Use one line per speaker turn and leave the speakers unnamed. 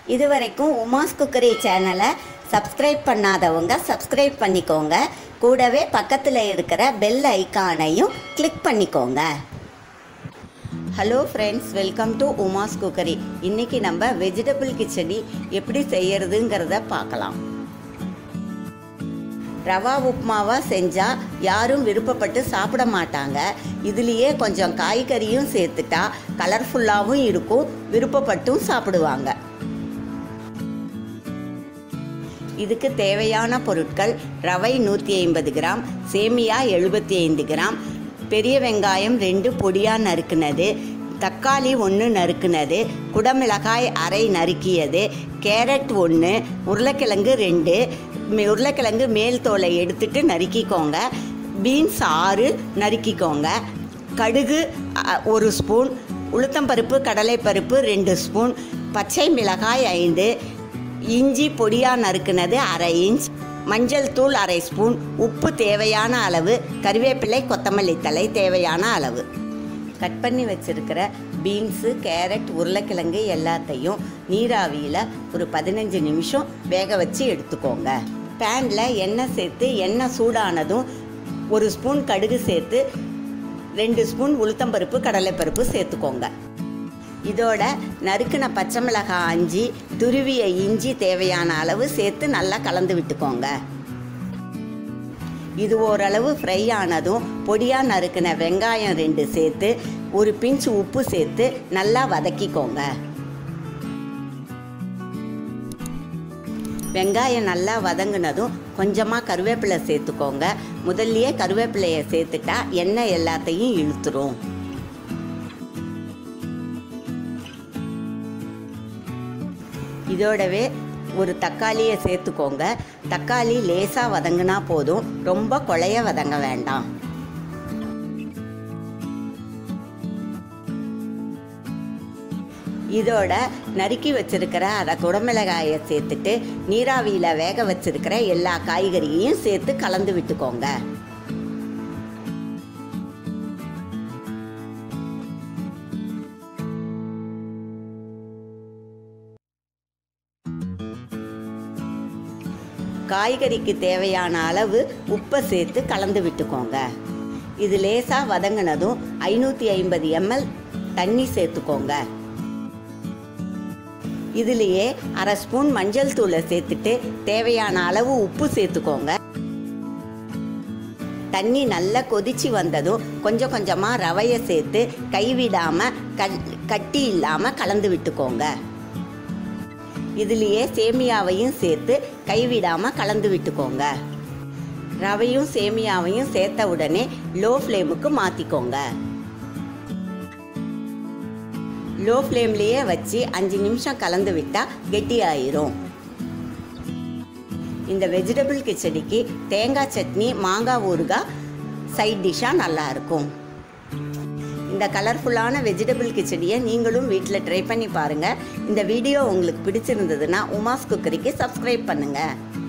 இதுவரைக்கும் உமாஸ் குக்கரி சேனலை சப்ஸ்கிரைப் பண்ணாதவங்க சப்ஸ்கிரைப் பண்ணிக்கோங்க கூடவே பக்கத்தில் இருக்கிற பெல் ஐகானையும் கிளிக் பண்ணிக்கோங்க hello friends welcome to Uma's cookery இன்னைக்கு நம்ம வெஜிடபிள் கிச்சடி எப்படி செய்யறதுங்கிறத பார்க்கலாம் ரவா உப்புமாவா செஞ்சால் யாரும் விருப்பப்பட்டு சாப்பிட மாட்டாங்க இதுலேயே கொஞ்சம் காய்கறியும் சேர்த்துட்டா கலர்ஃபுல்லாகவும் இருக்கும் விருப்பப்பட்டும் சாப்பிடுவாங்க இதுக்கு தேவையான பொருட்கள் ரவை நூற்றி ஐம்பது கிராம் சேமியா எழுபத்தி ஐந்து கிராம் பெரிய வெங்காயம் ரெண்டு பொடியாக நறுக்குனது தக்காளி ஒன்று நறுக்குனது குடமிளகாய் அரை நறுக்கியது கேரட் ஒன்று உருளைக்கிழங்கு ரெண்டு மே- உருளைக்கிழங்கு மேல் தோலை எடுத்துட்டு நறுக்கிக்கோங்க பீன்ஸ் ஆறு நறுக்கிக்கோங்க கடுகு அ, ஒரு ஸ்பூன் உளுத்தம்பருப்பு கடலைப்பருப்பு ரெண்டு ஸ்பூன் பச்சை மிளகாய் ஐந்து இஞ்சி பொடியாக நறுக்குனது அரை இன்ச் மஞ்சள் தூள் அரை ஸ்பூன் உப்பு தேவையான அளவு கறிவேப்பிலை கொத்தமல்லி தழை தேவையான அளவு கட் பண்ணி வச்சிருக்கிற பீன்ஸு கேரட் உருளைக்கிழங்கு எல்லாத்தையும் நீராவியில் ஒரு பதினஞ்சு நிமிஷம் வேக வச்சு எடுத்துக்கோங்க பேனில் எண்ணெய் சேர்த்து எண்ணெய் சூடானதும் ஒரு ஸ்பூன் கடுகு சேர்த்து ரெண்டு ஸ்பூன் உளுத்தம்பருப்பு கடலைப்பருப்பு சேர்த்துக்கோங்க இதோட நறுக்கின பச்சை மிளகாய் அஞ்சு துருவிய இஞ்சி தேவையான அளவு சேர்த்து நல்லா கலந்து விட்டுக்கோங்க இது ஓரளவு ஃப்ரை ஆனதும் பொடியாக நறுக்கின வெங்காயம் ரெண்டு சேர்த்து ஒரு பிஞ்ச் உப்பு சேர்த்து நல்லா வதக்கிக்கோங்க வெங்காயம் நல்லா வதங்கினதும் கொஞ்சமாக கருவேப்பிலை சேர்த்துக்கோங்க முதல்லயே கருவேப்பிலையை சேர்த்துட்டா எண்ணெய் எல்லாத்தையும் இழுத்துரும் இதோடவே ஒரு தக்காளியை சேர்த்துக்கோங்க தக்காளி லேசாக வதங்கினா போதும் ரொம்ப குழைய வதங்க வேண்டாம் இதோட நறுக்கி வச்சிருக்கிற அரை குடமிளகாயை சேர்த்துட்டு நீராவியில் வேக வச்சிருக்கிற எல்லா காய்கறியையும் சேர்த்து கலந்து விட்டுக்கோங்க காய்கறிக்கு தேவையான அளவு உப்பை சேர்த்து கலந்து விட்டுக்கோங்க இது லேசாக வதங்கினதும் ஐநூற்றி ஐம்பது எம்எல் தண்ணி சேர்த்துக்கோங்க இதுலேயே அரை ஸ்பூன் மஞ்சள் தூளை சேர்த்துட்டு தேவையான அளவு உப்பு சேர்த்துக்கோங்க தண்ணி நல்லா கொதிச்சு வந்ததும் கொஞ்சம் கொஞ்சமாக ரவையை சேர்த்து கைவிடாமல் கல் கட்டி இல்லாமல் கலந்து விட்டுக்கோங்க இதுலேயே சேமியாவையும் சேர்த்து கைவிடாமல் கலந்து விட்டுக்கோங்க ரவையும் சேமியாவையும் சேர்த்த உடனே லோ ஃப்ளேமுக்கு மாற்றிக்கோங்க லோ ஃப்ளேம்லேயே வச்சு அஞ்சு நிமிஷம் கலந்து விட்டால் கெட்டியாயிரும் இந்த வெஜிடபிள் கிச்சடிக்கு தேங்காய் சட்னி மாங்காய் ஊறுகாய் சைட் டிஷ்ஷாக நல்லாயிருக்கும் இந்த கலர்ஃபுல்லான வெஜிடபிள் கிச்சடியை நீங்களும் வீட்டில் ட்ரை பண்ணி பாருங்கள் இந்த வீடியோ உங்களுக்கு பிடிச்சிருந்ததுன்னா உமாஸ் குக்கரிக்கு சப்ஸ்கிரைப் பண்ணுங்கள்